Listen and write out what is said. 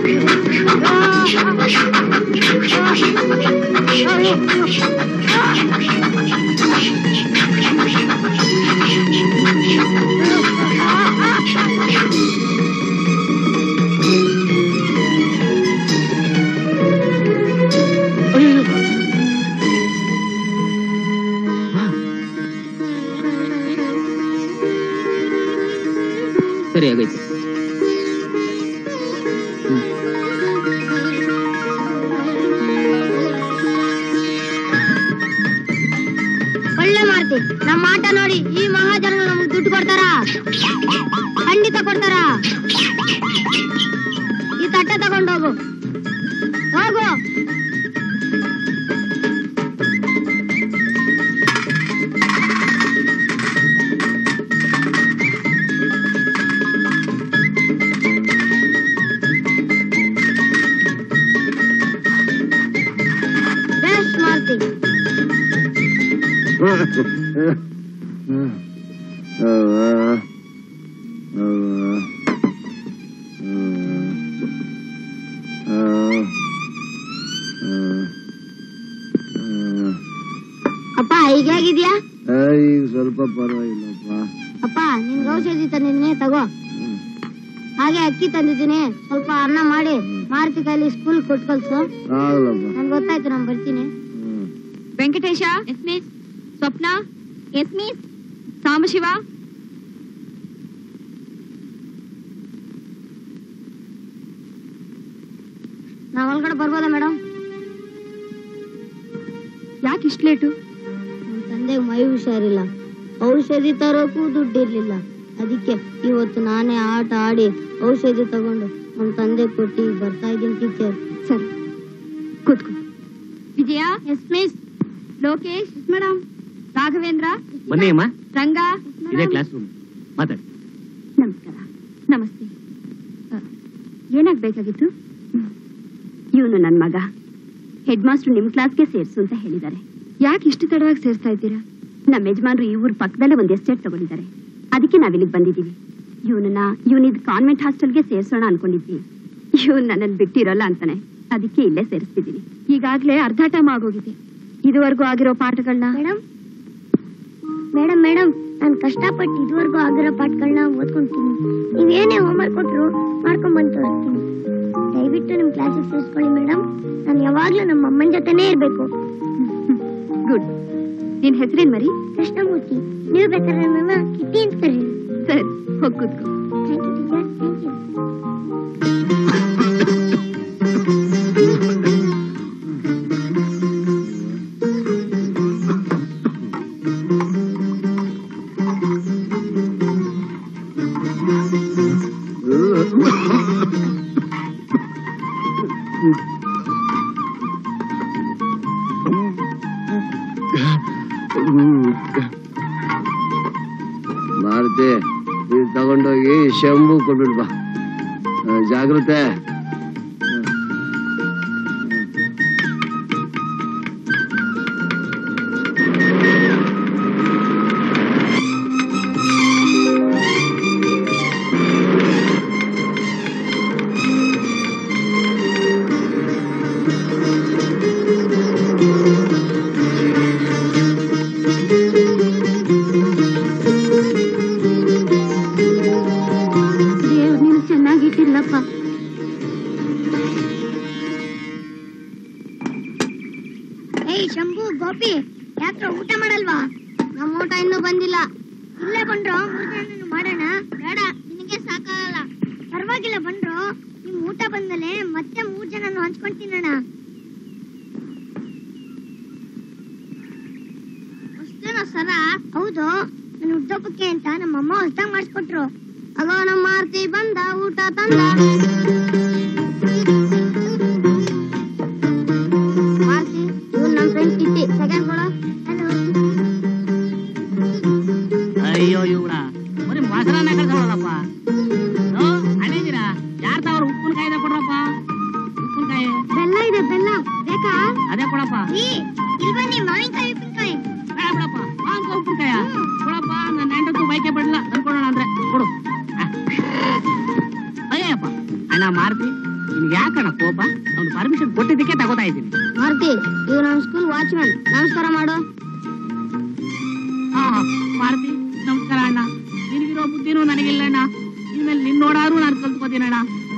ಸರಿ ಆಗೈತೆ ಒಳ್ಳೆ ಮಾಡ್ತಿ ನಮ್ಮ ಆಟ ನೋಡಿ ಈ ಮಹಾಜನಗಳು ನಮ್ಗೆ ದುಡ್ಡು ಕೊಡ್ತಾರ ಖಂಡಿತ ಕೊಡ್ತಾರ ಈ ತಟ್ಟೆ ತಗೊಂಡೋಗು ಹೋಗು ಬೆಸ್ಟ್ ಮಾಡ್ತಿ ಅಪ್ಪ ಈಗ ಹೇಗಿದ್ಯಾ ಈಗ ಸ್ವಲ್ಪ ಪರವಾಗಿಲ್ಲಪ್ಪ ಅಪ್ಪ ನಿನ್ಗೆ ಔಷಧಿ ತಂದಿದ್ದೀನಿ ತಗೋ ಹಾಗೆ ಅಕ್ಕಿ ತಂದಿದ್ದೀನಿ ಸ್ವಲ್ಪ ಅನ್ನ ಮಾಡಿ ಮಾರುತಿ ಕೈಲಿ ಸ್ಕೂಲ್ ಕೊಟ್ಟು ಕಳ್ಸು ಆಗ್ಲಪ್ಪ ನನ್ಗೆ ಗೊತ್ತಾಯ್ತು ನಾನು ಬರ್ತೀನಿ Venkatesha yes miss Swapna yes miss Sambashiva ನಾವ್ ಒಳಗಡೆ ಬರ್ಬೋದಾ ಮೇಡಮ್ ಯಾಕೆ ಇಷ್ಟು ಲೇಟು ನಮ್ ತಂದೆಗೆ ಮೈ ಹುಷಾರಿಲ್ಲ ಔಷಧಿ ತರೋಕು ದುಡ್ಡಿರ್ಲಿಲ್ಲ ಅದಕ್ಕೆ ಇವತ್ತು ನಾನೇ ಆಟ ಆಡಿ ಔಷಧಿ ತಗೊಂಡು ನಮ್ ತಂದೆ ಕೊಟ್ಟು ಈಗ ಬರ್ತಾ ಇದ್ದೀನಿ ಟೀಚರ್ ಸರಿ ಕೂತ್ಕೊ Vijaya yes miss Lokesh madam Raghavendra ಬನ್ನಿ ಅಮ್ಮ ರಂಗ ಇದೇ ಕ್ಲಾಸ್ ರೂಮ್ ಮಾತಾಡಿ ನಮಸ್ಕಾರ ನಮಸ್ತೆ ಅ, ಏನಾಗ್ಬೇಕಾಗಿತ್ತು ಇವನು ನನ್ನ ಮಗ ಹೆಡ್ ಮಾಸ್ಟರ್ ನಿಮ್ ಕ್ಲಾಸ್ಗೆ ಸೇರ್ಸು ಅಂತ ಹೇಳಿದ್ದಾರೆ ಯಾಕೆ ಇಷ್ಟು ತಡವಾಗಿ ಸೇರ್ಸ್ತಾ ಇದ್ದೀರಾ ನಮ್ಮ ಯಜಮಾನ್ರು ಈ ಊರ್ ಪಕ್ಕದಲ್ಲೇ ಒಂದು ಎಸ್ಟೇಟ್ ತಗೊಂಡಿದ್ದಾರೆ ಅದಕ್ಕೆ ನಾವಿಲ್ಲಿಗೆ ಬಂದಿದ್ದೀವಿ ಇವನನ್ನ ಇವನಿದ್ ಕಾನ್ವೆಂಟ್ ಹಾಸ್ಟೆಲ್ಗೆ ಸೇರ್ಸೋಣ ಅನ್ಕೊಂಡಿದ್ವಿ ಇವನ್ ನನ್ನನ್ನು ಬಿಟ್ಟಿರೋಲ್ಲ ಅಂತಾನೆ ಅದಕ್ಕೆ ಇಲ್ಲೇ ಸೇರಿಸ್ತಿದ್ದೀನಿ ಈಗಾಗ್ಲೇ ಅರ್ಧ ಟೈಮ್ ಆಗೋಗಿದೆ ಇದುವರೆಗೂ ಆಗಿರೋ ಪಾಠಗಳನ್ನ ಮೇಡಮ್ ಮೇಡಮ್ ಮೇಡಮ್ ನಾನು ಕಷ್ಟಪಟ್ಟು ಇದುವರೆಗೂ ಆಗಿರೋ ಪಾಠಗಳನ್ನ ಓದ್ಕೊಂತೀನಿ ನೀವೇನೇ ಹೋಮ್ವರ್ಕ್ ಕೊಟ್ರು ಮಾಡ್ಕೊಂಡ್ ಬಂದು ತೋರಿಸ್ತೀನಿ ದಯವಿಟ್ಟು ನಿಮ್ ಕ್ಲಾಸಿಗೆ ಸೇರಿಸ್ಕೊಳ್ಳಿ ಮೇಡಮ್ ನಾನು ಯಾವಾಗ್ಲೂ ನಮ್ಮ ಅಮ್ಮನ ಜೊತೆನೇ ಇರ್ಬೇಕು ಗುಡ್ ನಿನ್ ಹೆಸರೇನ್ ಮರಿ ಕೃಷ್ಣಮೂರ್ತಿ ನೀವು ಬೇಕಾದ್ರೆ ನನ್ನ ಕಿಟ್ಟಿ ಅಂತ ಕರೀರಿ ಸರಿ ಹೋಗ್ ಕೂತ್ಕೋ thank you teacher thank you Maruti ಇದು ತಗೊಂಡೋಗಿ ಶಂಭು ಕೊಟ್ಬಿಡ್ಬಾ ಆ, ಜಾಗ್ರತೆ ದೇವ್ರು ನೀನು ಚೆನ್ನಾಗಿಟ್ಟಿಲ್ಲಪ್ಪ ಏಯ್ ಶಂಭು ಗೋಪಿ ಯಾಕ್ರ ಊಟ ಮಾಡಲ್ವಾ ನಮ್ಮ ಊಟ ಇನ್ನೂ ಬಂದಿಲ್ಲ ಇಲ್ಲೇ ಬಂದ್ರು ಮೂರ್ ಜನ ಮಾಡೋಣ ಬೇಡ ನಿನಗೆ ಸಾಕಾಗಲ್ಲ ಪರವಾಗಿಲ್ಲ ಬಂದ್ರು ನಿಮ್ ಊಟ ಬಂದ್ಮೇಲೆ ಮತ್ತೆ ಮೂರ್ ಜನ ಹಂಚ್ಕೊಂಡ್ ತಿನ್ನೋಣ ಅಷ್ಟೇನಾ ಸರ ಹೌದು ನನ್ನ ಹುಟ್ಟೊಬ್ಬಕ್ಕೆ ಅಂತ ನಮ್ಮಮ್ಮ ಹೊಸ್ದಾಗ್ ಮಾಡಿಸ್ಕೊಟ್ರು ಅಗೋ ನಮ್ಮ ಮಾರ್ತಿ ಬಂದ ಊಟ ತಂದ ಮಾರ್ತಿ ಇವ್ನು ನಮ್ಮ ಫ್ರೆಂಡ್ ಕಿಟ್ಟಿ ಸೆಕೆಂಡ್ ಕೊಡ ಹಲೋ ಅಯ್ಯೋ ಇವಳ ಬರೀ ಮೊಸರನ್ನ ಕಳ್ಸೋಳಪ್ಪ ಅಡಿದ್ದೀರಾ ಯಾರ ತಾವ್ರ ಉಪ್ಪಿನಕಾಯಿದ ಕೊಡ್ರಪ್ಪ ಉಪ್ಪಿನಕಾಯಿ ಬೆಲ್ಲ ಇದೆ ಬೆಲ್ಲ ಬೇಕಾ ಅದೇ ಕೊಡಪ್ಪ ಈ ಇಲ್ಲಿ ಬನ್ನಿ ಮಾವಿನಕಾಯಿ ಉಪ್ಪಿನಕಾಯಿ ಬೇಡ ಬಿಡಪ್ಪ ಮಾಂಕ ಉಪ್ಪಿನಕಾಯ ಕೊಡಪ್ಪ ನನ್ನ ಹೆಂಡತ್ತು ಬೈಕೆ ಬಿಡಲ್ಲ ತಂದ್ಕೊಡೋಣ ಅಂದ್ರೆ ಕೊಡು ಆ. ಅಯ್ಯಪ್ಪ ಅಣ್ಣ ಮಾರ್ತಿ ನಿನ್ಗೆ ಯಾಕಣ್ಣ ಕೋಪ ಅವ್ನು ಪರ್ಮಿಷನ್ ಕೊಟ್ಟಿದ್ದಕ್ಕೆ ತಗೋತಾ ಇದ್ದೀನಿ ಮಾರುತಿ ಇವ್ ನಮ್ ಸ್ಕೂಲ್ ವಾಚ್ಮನ್ ನಮಸ್ಕಾರ ಮಾಡು ಹಾ ಮಾರುತಿ ನಮಸ್ಕಾರ ಅಣ್ಣ ನಿನಗಿರೋ ಬುದ್ಧಿನೂ ನನಗಿಲ್ಲ ಅಣ್ಣ ಇನ್ಮೇಲೆ ನಿನ್ ನೋಡಾರು ನಾನು ಕಲ್ತ್ಕೋತೀನಣ್ಣ